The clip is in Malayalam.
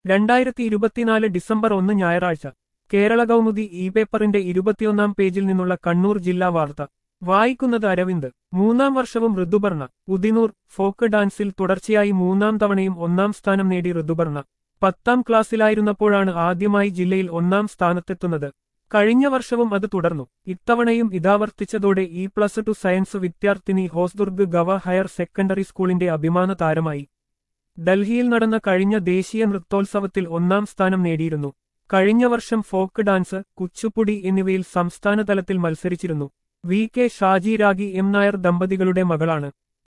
രണ്ടായിരത്തി ഇരുപത്തിനാല് ഡിസംബർ ഒന്ന് ഞായറാഴ്ച കേരള കൗമുദി ഇ പേപ്പറിന്റെ ഇരുപത്തിയൊന്നാം പേജിൽ നിന്നുള്ള കണ്ണൂർ ജില്ലാ വാർത്ത വായിക്കുന്നത് അരവിന്ദ് മൂന്നാം വർഷവും ഋതുപർണ ഉദിനൂർ ഫോക്ക് ഡാൻസിൽ തുടർച്ചയായി മൂന്നാം തവണയും ഒന്നാം സ്ഥാനം നേടി ഋതുപർണ പത്താം ക്ലാസ്സിലായിരുന്നപ്പോഴാണ് ആദ്യമായി ജില്ലയിൽ ഒന്നാം സ്ഥാനത്തെത്തുന്നത് കഴിഞ്ഞ വർഷവും അത് തുടർന്നു ഇത്തവണയും ഇതാവർത്തിച്ചതോടെ ഇ പ്ലസ് ടു സയൻസ് വിദ്യാർത്ഥിനി ഹോസ്ദുർഗ് ഗവ ഹയർ സെക്കൻഡറി സ്കൂളിന്റെ അഭിമാന താരമായി ഡൽഹിയിൽ നടന്ന കഴിഞ്ഞ ദേശീയ നൃത്തോത്സവത്തിൽ ഒന്നാം സ്ഥാനം നേടിയിരുന്നു കഴിഞ്ഞ വർഷം ഫോക്ക് ഡാൻസ് കുച്ചുപ്പുടി എന്നിവയിൽ സംസ്ഥാന തലത്തിൽ മത്സരിച്ചിരുന്നു V K Shaji Ragi M Nair ദമ്പതികളുടെ മകളാണ്